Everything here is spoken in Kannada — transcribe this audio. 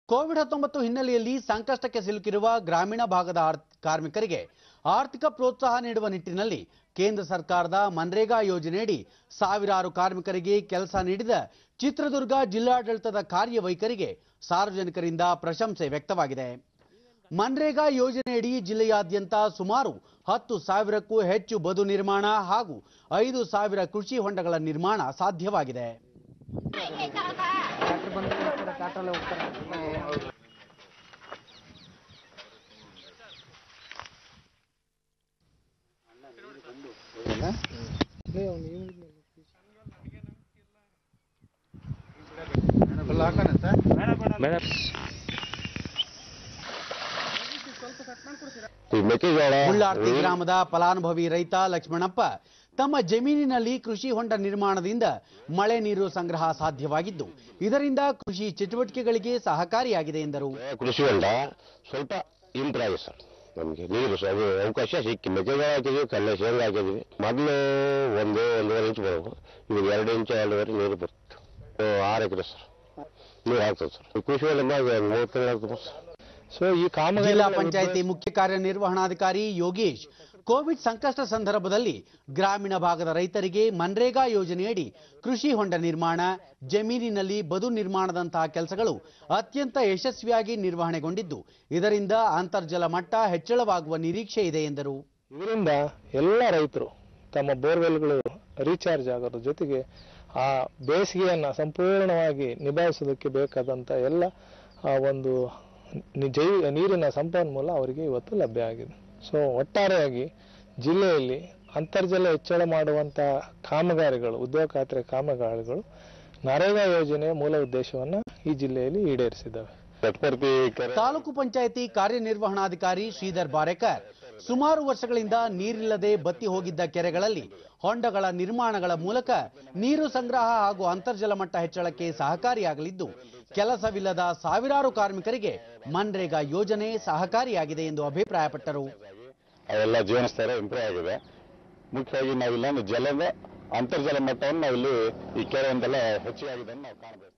ಕೋವಿಡ್ ಹತ್ತೊಂಬತ್ತು ಹಿನ್ನೆಲೆಯಲ್ಲಿ ಸಂಕಷ್ಟಕ್ಕೆ ಸಿಲುಕಿರುವ ಗ್ರಾಮೀಣ ಭಾಗದ ಆರ್- ಕಾರ್ಮಿಕರಿಗೆ ಆರ್ಥಿಕ ಪ್ರೋತ್ಸಾಹ ನೀಡುವ ನಿಟ್ಟಿನಲ್ಲಿ ಕೇಂದ್ರ ಸರ್ಕಾರದ ಮನ್ರೇಗಾ ಯೋಜನೆಯಡಿ ಸಾವಿರಾರು ಕಾರ್ಮಿಕರಿಗೆ ಕೆಲಸ ನೀಡಿದ ಚಿತ್ರದುರ್ಗ ಜಿಲ್ಲಾಡಳಿತದ ಕಾರ್ಯವೈಖರಿಗೆ ಸಾರ್ವಜನಿಕರಿಂದ ಪ್ರಶಂಸೆ ವ್ಯಕ್ತವಾಗಿದೆ ಮನ್ರೇಗಾ ಯೋಜನೆಯಡಿ ಜಿಲ್ಲೆಯಾದ್ಯಂತ ಸುಮಾರು ಹತ್ತು ಸಾವಿರಕ್ಕೂ ಹೆಚ್ಚು ಬದು ನಿರ್ಮಾಣ ಹಾಗೂ ಐದು ಸಾವಿರ ಕೃಷಿ ಹೊಂಡಗಳ ನಿರ್ಮಾಣ ಸಾಧ್ಯವಾಗಿದೆ ಟ್ರ್ಯಾಕ್ಟರ್ ಬಂದ್ರೆ ಹೋಗ್ತಾರೆ ಟ್ರ್ಯಾಕ್ಟ್ರಲ್ಲೇ ಹೋಗ್ತಾರೆ ಲೇ, ಅವ್ನು ಇವ್ನಿಗೆ ಈ ಮೆಕ್ಕೆಜೋಳ ಮುಳ್ಳಾರ್ತಿ ಗ್ರಾಮದ ಫಲಾನುಭವಿ ರೈತ ಲಕ್ಷ್ಮಣಪ್ಪ ತಮ್ಮ ಜಮೀನಿನಲ್ಲಿ ಕೃಷಿ ಹೊಂಡ ನಿರ್ಮಾಣದಿಂದ ಮಳೆ ನೀರು ಸಂಗ್ರಹ ಸಾಧ್ಯವಾಗಿದ್ದು ಇದರಿಂದ ಕೃಷಿ ಚಟುವಟಿಕೆಗಳಿಗೆ ಸಹಕಾರಿಯಾಗಿದೆ ಎಂದರು ಕೃಷಿ ಹೊಂಡ ಸ್ವಲ್ಪ ಇಂಪ್ರೂವ್ ಆಗಿದೆ ಸರ್ ನಮಗೆ ನೀರು ಸ- ಅದು ಅವಕಾಶ ಸಿಕ್ಕಿ ಮೆಕ್ಕೆಜೋಳ ಹಾಕಿದ್ವಿ ಕಡಲೆ ಶೇಂಗಾ ಹಾಕಿದ್ವಿ ಮೊದಲು ಒಂದು ಒಂದೂವರೆ ಇಂಚ್ ಬರೋದು ಇವಾಗ ಎರಡು ಇಂಚ್ ಎರಡೂವರೆ ನೀರು ಬರುತ್ತೆ ಆ, ಆರು ಎಕರೆ ಸರ್ ನೀರು ಆಗ್ತದೆ ಸರ್ ಈ ಕೃಷಿ ಹೊಂಡ ಮೂರು ತಿಂಗಳು ಆಗ್ತದೆ ಸರ್ ಸೊ ಈ ಕಾಮಗಾರಿ ಜಿಲ್ಲಾ ಪಂಚಾಯಿತಿ ಮುಖ್ಯ ಕಾರ್ಯನಿರ್ವಹಣಾಧಿಕಾರಿ ಯೋಗೇಶ್ ಕೋವಿಡ್ ಸಂಕಷ್ಟ ಸಂದರ್ಭದಲ್ಲಿ ಗ್ರಾಮೀಣ ಭಾಗದ ರೈತರಿಗೆ ಮನ್ರೇಗಾ ಯೋಜನೆಯಡಿ ಕೃಷಿ ಹೊಂಡ ನಿರ್ಮಾಣ ಜಮೀನಿನಲ್ಲಿ ಬದು ನಿರ್ಮಾಣದಂತಹ ಕೆಲಸಗಳು ಅತ್ಯಂತ ಯಶಸ್ವಿಯಾಗಿ ನಿರ್ವಹಣೆಗೊಂಡಿದ್ದು ಇದರಿಂದ ಅಂತರ್ಜಲ ಮಟ್ಟ ಹೆಚ್ಚಳವಾಗುವ ನಿರೀಕ್ಷೆ ಇದೆ ಎಂದರು ಇದರಿಂದ ಎಲ್ಲ ರೈತರು ತಮ್ಮ ಬೋರ್ವೆಲ್ಗಳು ರೀಚಾರ್ಜ್ ಆಗೋದ್ರ ಜೊತೆಗೆ ಆ ಬೇಸಿಗೆಯನ್ನು ಸಂಪೂರ್ಣವಾಗಿ ನಿಭಾಯಿಸೋದಕ್ಕೆ ಬೇಕಾದಂಥ ಎಲ್ಲ ಆ ಒಂದು ನಿ- ಜೈ ನೀರಿನ ಸಂಪನ್ಮೂಲ ಅವರಿಗೆ ಇವತ್ತು ಲಭ್ಯ ಆಗಿದೆ ಸೊ ಒಟ್ಟಾರೆಯಾಗಿ ಜಿಲ್ಲೆಯಲ್ಲಿ ಅಂತರ್ಜಲ ಹೆಚ್ಚಳ ಮಾಡುವಂಥ ಕಾಮಗಾರಿಗಳು ಉದ್ಯೋಗ ಖಾತ್ರಿ ಕಾಮಗಾರಿಗಳು ನರೇಗಾ ಯೋಜನೆಯ ಮೂಲ ಉದ್ದೇಶವನ್ನು ಈ ಜಿಲ್ಲೆಯಲ್ಲಿ ಈಡೇರಿಸಿದ್ದಾವೆ ಚಟ್ಪರ್ತಿ ಕೆರೆ ತಾಲೂಕು ಪಂಚಾಯಿತಿ ಕಾರ್ಯನಿರ್ವಹಣಾಧಿಕಾರಿ ಶ್ರೀಧರ್ ಬಾರೇಕರ್ ಸುಮಾರು ವರ್ಷಗಳಿಂದ ನೀರಿಲ್ಲದೆ ಬತ್ತಿ ಹೋಗಿದ್ದ ಕೆರೆಗಳಲ್ಲಿ ಹೊಂಡಗಳ ನಿರ್ಮಾಣಗಳ ಮೂಲಕ ನೀರು ಸಂಗ್ರಹ ಹಾಗೂ ಅಂತರ್ಜಲ ಮಟ್ಟ ಹೆಚ್ಚಳಕ್ಕೆ ಸಹಕಾರಿಯಾಗಲಿದ್ದು ಕೆಲಸವಿಲ್ಲದ ಸಾವಿರಾರು ಕಾರ್ಮಿಕರಿಗೆ ಮನ್ರೇಗಾ ಯೋಜನೆ ಸಹಕಾರಿಯಾಗಿದೆ ಎಂದು ಅಭಿಪ್ರಾಯಪಟ್ಟರು ಅವೆಲ್ಲ ಜೀವನ ಸ್ತರ ಇಂಪ್ರೂವ್ ಆಗಿದೆ ಮುಖ್ಯವಾಗಿ ನಾವಿಲ್ಲ ಜಲದ ಅಂತರ್ಜಲ ಮಟ್ಟವನ್ನು ನಾವಿಲ್ಲಿ ಈ ಕೆರೆಯಿಂದೆಲ್ಲ ಹೆಚ್ಚಿಗಾಗಿದೆ ನಾವು ಕಾಣಬಹುದು